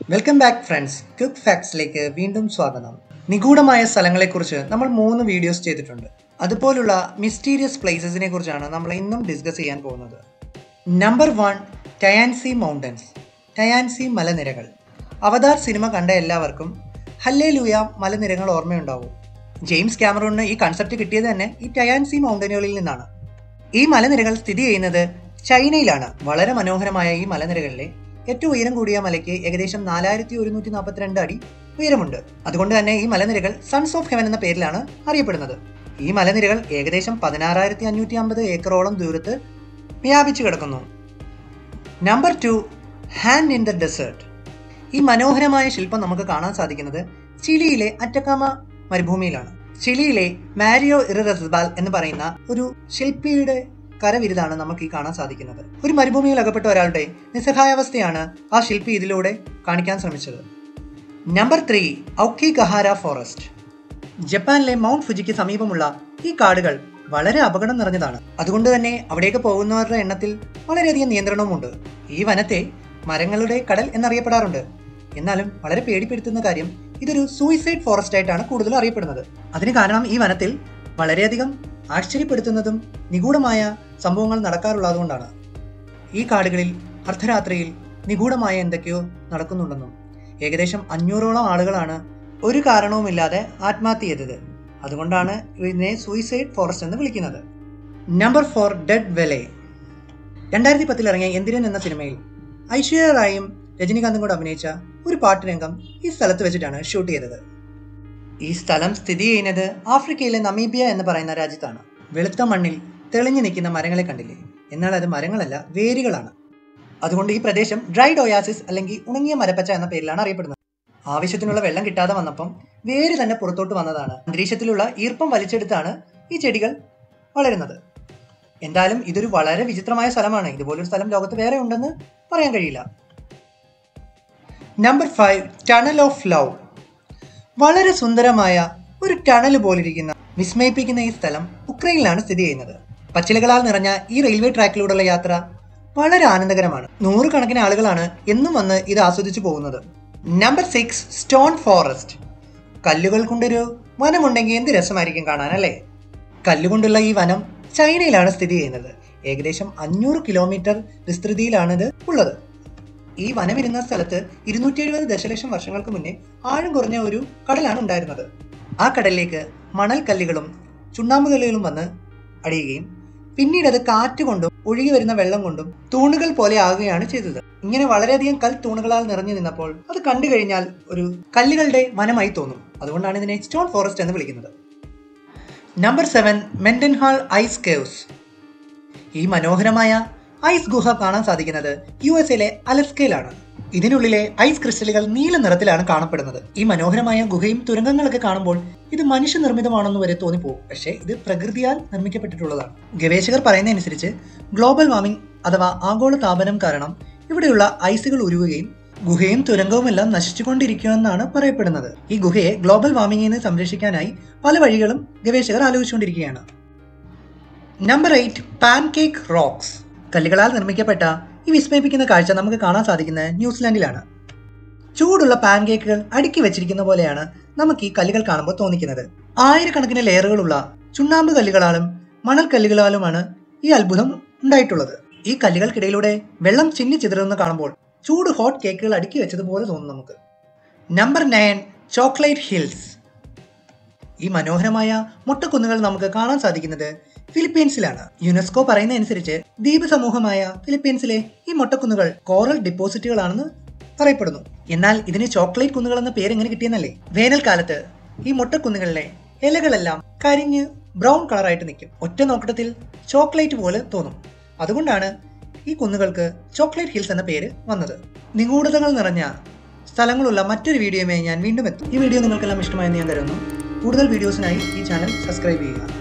welcome back friends quick ഫാക്ട്സിലേക്ക് വീണ്ടും സ്വാഗതം നിഗൂഢമായ സ്ഥലങ്ങളെക്കുറിച്ച് നമ്മൾ മൂന്ന് വീഡിയോസ് ചെയ്തിട്ടുണ്ട് അതുപോലുള്ള മിസ്റ്റീരിയസ് പ്ലേസസിനെ കുറിച്ചാണ് നമ്മൾ ഇന്നും ഡിസ്കസ് ചെയ്യാൻ പോകുന്നത് number one Tianzi mountains Tianzi മലനിരകൾ അവതാർ സിനിമ കണ്ട എല്ലാവർക്കും ഹല്ലേ ലൂയ മലനിരകൾ ഓർമ്മയുണ്ടാവും ജെയിംസ് ക്യാമറൂണിന് ഈ കൺസെപ്റ്റ് കിട്ടിയത് തന്നെ ഈ ടയാൻസി മൗണ്ടനുകളിൽ നിന്നാണ് ഈ മലനിരകൾ സ്ഥിതി ചെയ്യുന്നത് ചൈനയിലാണ് വളരെ മനോഹരമായ ഈ മലനിരകളിലെ ഏറ്റവും ഉയരം കൂടിയ മലയ്ക്ക് ഏകദേശം നാലായിരത്തി ഒരുന്നൂറ്റി നാൽപ്പത്തിരണ്ട് അടി ഉയരമുണ്ട് അതുകൊണ്ട് തന്നെ ഈ മലനിരകൾ സൺസ് ഓഫ് ഹെവൻ എന്ന പേരിലാണ് അറിയപ്പെടുന്നത് ഈ മലനിരകൾ ഏകദേശം പതിനാറായിരത്തി അഞ്ഞൂറ്റി അമ്പത് ഏക്കറോളം ദൂരത്ത് വ്യാപിച്ചു കിടക്കുന്നു number two hand in the desert ഈ മനോഹരമായ ശില്പം നമുക്ക് കാണാൻ സാധിക്കുന്നത് ചിലിയിലെ അറ്റക്കാമ മരുഭൂമിയിലാണ് ചിലിയിലെ മാരിയോ ഇററസ്ബാൽ എന്ന് പറയുന്ന ഒരു ശില്പിയുടെ കരവിരുതാണ് നമുക്ക് ഈ കാണാൻ സാധിക്കുന്നത് ഒരു മരുഭൂമിയിൽ അകപ്പെട്ട ഒരാളുടെ നിസ്സഹായാവസ്ഥയാണ് ആ ശില്പി ഇതിലൂടെ കാണിക്കാൻ ശ്രമിച്ചത് number three Aokigahara forest ജപ്പാനിലെ മൗണ്ട് ഫുജിക്ക് സമീപമുള്ള ഈ കാടുകൾ വളരെ അപകടം നിറഞ്ഞതാണ് അതുകൊണ്ട് തന്നെ അവിടേക്ക് പോകുന്നവരുടെ എണ്ണത്തിൽ വളരെയധികം നിയന്ത്രണവുമുണ്ട് ഈ വനത്തെ മരങ്ങളുടെ കടൽ എന്നറിയപ്പെടാറുണ്ട് എന്നാലും വളരെ പേടിപ്പെടുത്തുന്ന കാര്യം ഇതൊരു സൂയിസൈഡ് ഫോറസ്റ്റ് ആയിട്ടാണ് കൂടുതൽ അറിയപ്പെടുന്നത് അതിന് കാരണം ഈ വനത്തിൽ വളരെയധികം ആശ്ചര്യപ്പെടുത്തുന്നതും നിഗൂഢമായ സംഭവങ്ങൾ നടക്കാറുള്ളതുകൊണ്ടാണ് ഈ കാടുകളിൽ അർദ്ധരാത്രിയിൽ നിഗൂഢമായ എന്തൊക്കെയോ നടക്കുന്നുണ്ടെന്നും ഏകദേശം അഞ്ഞൂറോളം ആളുകളാണ് ഒരു കാരണവുമില്ലാതെ ആത്മഹത്യ ചെയ്തത് അതുകൊണ്ടാണ് ഇതിനെ സൂയിസൈഡ് ഫോറസ്റ്റ് എന്ന് വിളിക്കുന്നത് നമ്പർ ഫോർ ഡെഡ് വെലെ രണ്ടായിരത്തി പത്തിൽ ഇറങ്ങിയ എന്തിരൻ എന്ന സിനിമയിൽ ഐശ്വര്യ റായും രജനികാന്തും കൂടെ അഭിനയിച്ച ഒരു പാട്ട് രംഗം ഈ സ്ഥലത്ത് വെച്ചിട്ടാണ് ഷൂട്ട് ചെയ്തത് ഈ സ്ഥലം സ്ഥിതി ചെയ്യുന്നത് ആഫ്രിക്കയിലെ നമീബിയ എന്ന് പറയുന്ന രാജ്യത്താണ് വെളുത്ത മണ്ണിൽ തെളിഞ്ഞു നിൽക്കുന്ന മരങ്ങളെ കണ്ടില്ലേ എന്നാൽ അത് മരങ്ങളല്ല വേരുകളാണ് അതുകൊണ്ട് ഈ പ്രദേശം ഡ്രൈഡ് ഒയാസിസ് അല്ലെങ്കിൽ ഉണങ്ങിയ മരപ്പച്ച എന്ന പേരിലാണ് അറിയപ്പെടുന്നത് ആവശ്യത്തിനുള്ള വെള്ളം കിട്ടാതെ വന്നപ്പം വേര് തന്നെ പുറത്തോട്ട് വന്നതാണ് അന്തരീക്ഷത്തിലുള്ള ഈർപ്പം വലിച്ചെടുത്താണ് ഈ ചെടികൾ വളരുന്നത് എന്തായാലും ഇതൊരു വളരെ വിചിത്രമായ സ്ഥലമാണ് ഇതുപോലൊരു സ്ഥലം ലോകത്ത് വേറെ ഉണ്ടെന്ന് പറയാൻ കഴിയില്ല number five tunnel of love വളരെ സുന്ദരമായ ഒരു ടണൽ പോലിരിക്കുന്ന വിസ്മയിപ്പിക്കുന്ന ഈ സ്ഥലം ഉക്രൈനിലാണ് സ്ഥിതി ചെയ്യുന്നത് പച്ചിലകളാൽ നിറഞ്ഞ ഈ റെയിൽവേ ട്രാക്കിലൂടെയുള്ള യാത്ര വളരെ ആനന്ദകരമാണ് നൂറുകണക്കിന് ആളുകളാണ് എന്നും വന്ന് ഇത് ആസ്വദിച്ചു പോകുന്നത് നമ്പർ സിക്സ് സ്റ്റോൺ ഫോറസ്റ്റ് കല്ലുകൾ കൊണ്ടൊരു വനമുണ്ടെങ്കിൽ എന്ത് രസമായിരിക്കും കാണാൻ അല്ലേ കല്ലുകൊണ്ടുള്ള ഈ വനം ചൈനയിലാണ് സ്ഥിതി ചെയ്യുന്നത് ഏകദേശം അഞ്ഞൂറ് കിലോമീറ്റർ വിസ്തൃതിയിലാണ് ഇത് ഉള്ളത് ഈ വനമിരുന്ന സ്ഥലത്ത് ഇരുന്നൂറ്റി എഴുപത് ദശലക്ഷം വർഷങ്ങൾക്ക് മുന്നേ ആഴം കുറഞ്ഞ ഒരു കടലാണ് ഉണ്ടായിരുന്നത് ആ കടലിലേക്ക് മണൽ കല്ലുകളും ചുണ്ണാമ്പ് കല്ലുകളും വന്ന് അടിയുകയും പിന്നീട് അത് കാറ്റ് കൊണ്ടും ഒഴുകി വരുന്ന വെള്ളം കൊണ്ടും തൂണുകൾ പോലെ ആകുകയാണ് ചെയ്തത് ഇങ്ങനെ വളരെയധികം കൽ തൂണുകളാൽ നിറഞ്ഞു നിന്നപ്പോൾ അത് കണ്ടു കഴിഞ്ഞാൽ ഒരു കല്ലുകളുടെ വനമായി തോന്നും അതുകൊണ്ടാണ് ഇതിനെ സ്റ്റോൺ ഫോറസ്റ്റ് എന്ന് വിളിക്കുന്നത് number seven Mendenhall ice caves ഈ മനോഹരമായ ഐസ് ഗുഹ കാണാൻ സാധിക്കുന്നത് യു എസ് എയിലെ അലസ്കയിലാണ് ഇതിനുള്ളിലെ ഐസ് ക്രിസ്റ്റലുകൾ നീല നിറത്തിലാണ് കാണപ്പെടുന്നത് ഈ മനോഹരമായ ഗുഹയും തുരങ്കങ്ങളൊക്കെ കാണുമ്പോൾ ഇത് മനുഷ്യനിർമ്മിതമാണെന്ന് വരെ തോന്നിപ്പോകും പക്ഷേ ഇത് പ്രകൃതിയാൽ നിർമ്മിക്കപ്പെട്ടിട്ടുള്ളതാണ് ഗവേഷകർ പറയുന്നതനുസരിച്ച് ഗ്ലോബൽ വാർമിംഗ് അഥവാ ആഗോള താപനം കാരണം ഇവിടെയുള്ള ഐസുകൾ ഉരുകുകയും ഗുഹയും തുരങ്കവുമെല്ലാം നശിച്ചുകൊണ്ടിരിക്കുമെന്നാണ് പറയപ്പെടുന്നത് ഈ ഗുഹയെ ഗ്ലോബൽ വാർമിംഗിൽ നിന്ന് സംരക്ഷിക്കാനായി പല വഴികളും ഗവേഷകർ ആലോചിച്ചുകൊണ്ടിരിക്കുകയാണ് നമ്പർ എയ്റ്റ് പാൻകേക്ക് റോക്സ് കല്ലുകളാൽ നിർമ്മിക്കപ്പെട്ട ഈ വിസ്മയിപ്പിക്കുന്ന കാഴ്ച നമുക്ക് കാണാൻ സാധിക്കുന്നത് ന്യൂസിലാൻഡിലാണ് ചൂടുള്ള പാൻകേക്കുകൾ അടുക്കി വെച്ചിരിക്കുന്ന പോലെയാണ് നമുക്ക് ഈ കല്ലുകൾ കാണുമ്പോൾ തോന്നിക്കുന്നത് ആയിരക്കണക്കിന് ലെയറുകളുള്ള ചുണ്ണാമ്പ് കല്ലുകളാലും മണൽ കല്ലുകളാലുമാണ് ഈ അത്ഭുതം ഉണ്ടായിട്ടുള്ളത് ഈ കല്ലുകൾക്കിടയിലൂടെ വെള്ളം ചിന്നി ചിതറുന്ന കാണുമ്പോൾ ചൂട് ഹോട്ട് കേക്കുകൾ അടുക്കി വെച്ചതുപോലെ തോന്നും നമുക്ക് നമ്പർ നയൻ ചോക്ലേറ്റ് ഹിൽസ് ഈ മനോഹരമായ മുട്ടക്കുന്നുകൾ നമുക്ക് കാണാൻ സാധിക്കുന്നത് ഫിലിപ്പീൻസിലാണ് യുനെസ്കോ പറയുന്ന അനുസരിച്ച് ദ്വീപ് സമൂഹമായ ഫിലിപ്പീൻസിലെ ഈ മുട്ടക്കുന്നുകൾ കോറൽ ഡിപ്പോസിറ്റുകളാണെന്ന് പറയപ്പെടുന്നു എന്നാൽ ഇതിന് ചോക്ലേറ്റ് കുന്നുകൾ എന്ന പേര് എങ്ങനെ കിട്ടിയെന്നല്ലേ വേനൽക്കാലത്ത് ഈ മുട്ടക്കുന്നുകളിലെ ഇലകളെല്ലാം കരിഞ്ഞ് ബ്രൗൺ കളറായിട്ട് നിൽക്കും ഒറ്റ നോട്ടത്തിൽ ചോക്ലേറ്റ് പോലെ തോന്നും അതുകൊണ്ടാണ് ഈ കുന്നുകൾക്ക് ചോക്ലേറ്റ് ഹിൽസ് എന്ന പേര് വന്നത് നിഗൂഢതകൾ നിറഞ്ഞ സ്ഥലങ്ങളുള്ള മറ്റൊരു വീഡിയോയുമായി ഞാൻ വീണ്ടും എത്തും ഈ വീഡിയോ നിങ്ങൾക്കെല്ലാം ഇഷ്ടമായെന്ന് ഞാൻ കരുതുന്നു കൂടുതൽ വീഡിയോസിനായി ഈ ചാനൽ സബ്സ്ക്രൈബ് ചെയ്യുക